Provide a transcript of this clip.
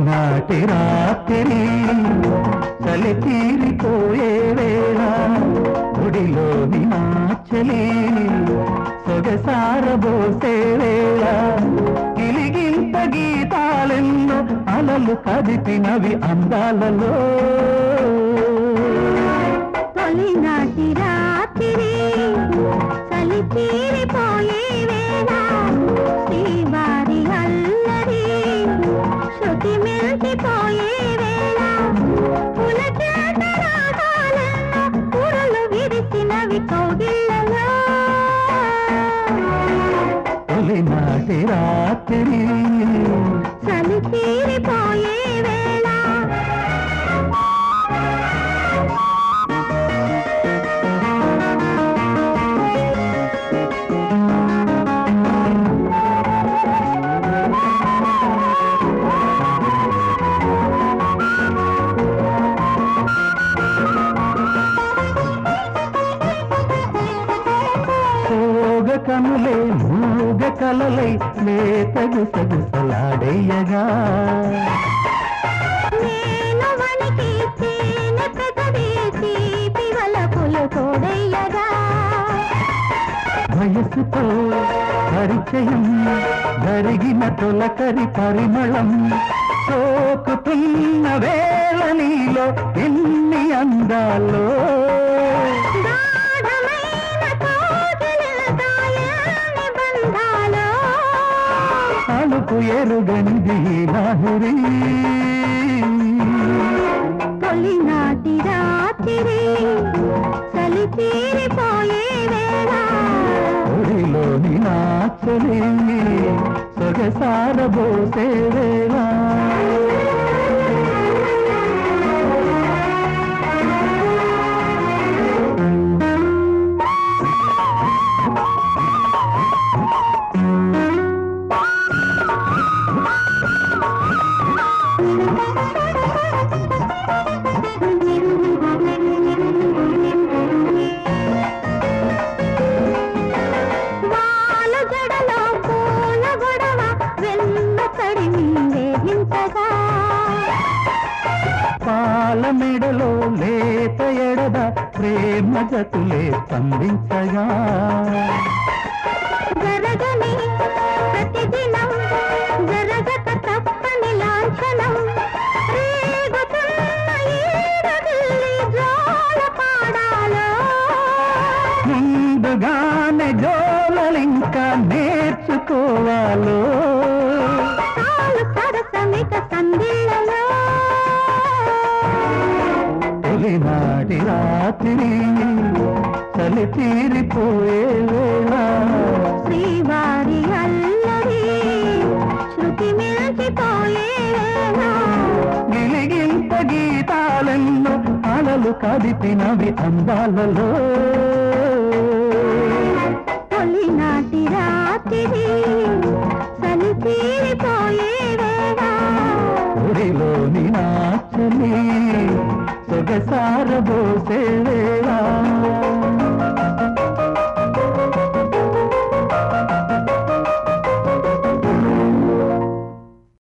తొలినాటి రాత్రి చలి తీరిపోయే వేళ గుడిలోని నాచలి సొగసారబోసే వేళ గిలిగింత గీతాలెన్నో అలలు కదిపినవి అందాలలో తొలినాటి రాత్రి చలి తీరిపోయే వేళ శ్రీవారి అల్లరి శృతి మిల్చిపోయే వేళ పులకేట రాగాలెన్నో పురలు విరిసినవి కౌగిళ్ళలో తొలినాటి రాత్రి చలి తీరిపోయే వేళ సోగ కనులే మూగ కలలై లేత గుసగుసలాడేయగా నేను వణికి తేనె పెదవి తీపి వలపులు తోడయ్యగా వయసుతో పరిచయం జరిగిన తొలకరి పరిమళం సోకుతున్న వేళ నీలో ఎన్ని అందాలో గాఢమైన కోకిలితాయని బంధాలో అలుపు ఎరుగనిది లహరి తొలినాటి రాత్రి చలి తీరిపోయే వేళ ఒడిలోని నాచలి సొగసారబోసే వేళ వాళ్ళ జడలో పూల గొడవ వెన్న తడిమి వేధించగా పాల మెడలో లేత ఎడద ప్రేమ జతులే స్పందించగా జరగని ప్రతిదినం జరగక తప్పని లాంఛనం రేగుతున్న ఈరగిల్లి జోల పాడాలో ముందుగానే జోలలింకా నేర్చుకోవాలో తాను సరసమిక సందిళ్ళలో తొలినాటి రాత్రి చలి తీరిపోయే వేళ శ్రీవారి అల్లరి శృతి మిల్చిపోయే వేళ గిలిగింత గీతాలెన్నో అలలు కదిపినవి అందాలలో